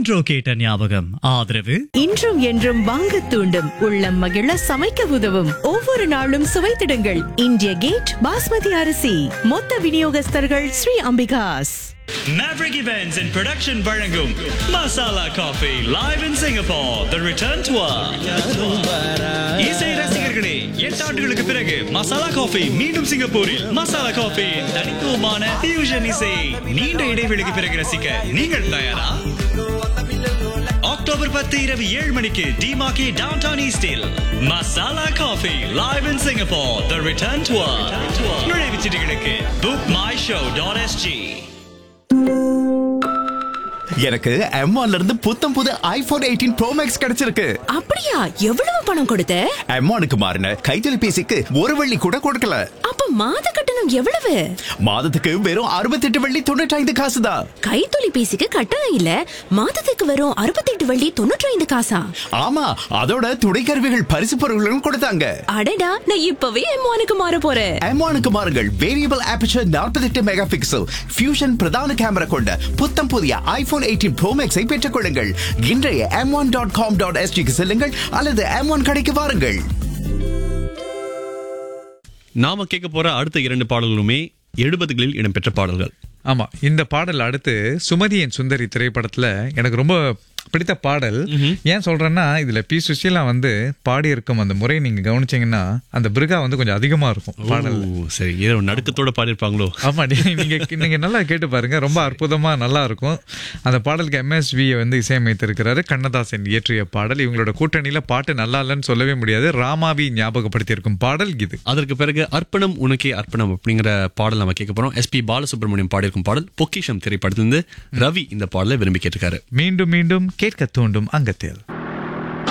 என்றோ கேட்ட ஞாபகம் ஆதரவு இன்றும் என்றும் வாங்க தூண்டும் உள்ளம் மகிழ சமைக்க உதவும் ஒவ்வொரு நாளும் சுவைத்திடுங்கள் இந்திய கேட் பாஸ்மதி அரிசி மொத்த விநியோகஸ்தர்கள் Sri Ambika's Maverick Events and Production வழங்கும் Masala coffee live in Singapore the return tour இசை ரசிகர்களே எட்டு ஆண்டுகளுக்கு பிறகு மசாலா காஃபி மீண்டும் சிங்கப்பூரில் மசாலா காஃபி தனித்துவமான fusion இசை நீண்ட இடைவெளிக்கு பிறகு ரசிக்க நீங்கள் தயாரா அக்டோபர் பத்து இரவு ஏழு மணிக்கு டிமாக்கி டவுன் டவுன் ஈஸ்டில் Masala coffee live in Singapore the return tour நுழைவுச் சீட்டுகளுக்கு book my show dot S எனக்கு M1 ல இருந்து புத்தம் புது ஐபோன் எயிட்டீன் ப்ரோ மேக்ஸ் கிடைச்சிருக்கு அப்படியா எவ்வளவு பணம் கொடுத்த M1க்கு மாறின கைத்தொலைபேசிக்கு ஒரு வெள்ளி கூட கொடுக்கல அப்ப மாத கட்டணம் எவ்வளவு மாதத்துக்கு வெறும் அறுபத்தெட்டு வெள்ளி தொண்ணூற்றி ஐந்து காசு தான் கைத்தொலைபேசிக்கு கட்டணம் இல்ல மாதத்துக்கு வரும் அறுபத்தெட்டு வள்ளி தொண்ணூற்றி ஐந்து காசா ஆமா அதோட துணைக்கருவிகள் பரிசு பொருட்களும் கொடுத்தாங்க அடடா நான் இப்பவே எம்மானுக்கு மாற போறேன் M1க்கு மாறுங்கள் variable aperture 48 mega pixel fusion பிரதான கேமரா கொண்ட புத்தம் புதிய ஐபோன் எயிட்டீன் ப்ரோ மேக்ஸை பெற்றுக் கொள்ளுங்கள் இன்றைய M one dot com dot எஸ்டிக்கு செல்லுங்கள் அல்லது எம் ஒன் கடைக்கு வாருங்கள் நாம கேட்க போற அடுத்த இரண்டு பாடல்களுமே எழுபதுகளில் இடம்பெற்ற பாடல்கள் ஆமா இந்த பாடல் அடுத்து சுமதியின் சுந்தரி திரைப்படத்துல எனக்கு ரொம்ப பிடித்த பாடல் ஏன் சொல்றேன்னா இதுல பி சுஷீலா வந்து பாடி இருக்கும் அந்த முறை நீங்க கவனிச்சீங்கன்னா அந்த பிருகா வந்து கொஞ்சம் அதிகமா இருக்கும் பாடல் ஓ, சரி ஏதோ நடுக்கத்தோட பாடியிருப்பாங்களோ ஆமா நீ- நீங்க நீங்க நல்லா கேட்டு பாருங்க ரொம்ப அற்புதமா நல்லா இருக்கும் அந்த பாடலுக்கு எம்எஸ்வி வந்து இசையமைத்திருக்கிறாரு கண்ணதாசன் இயற்றிய பாடல் இவங்களோட கூட்டணியில பாட்டு நல்லா இல்லைன்னு சொல்லவே முடியாது ராமாவி ஞாபகப்படுத்தி இருக்கும் பாடல் இது அதற்கு பிறகு அர்ப்பணம் உனக்கே அர்ப்பணம் அப்படிங்கிற பாடல் நம்ம கேட்க போறோம் எஸ்பி பாலசுப்ரமணியம் பாடியிருக்கும் பாடல் பொக்கிஷம் திரைப்படத்திலிருந்து ரவி இந்த பாடலை விரும்பி கேட்டிருக்காரு மீண்டும் மீண்டும் கேட்க தூண்டும் அங்கத்தில்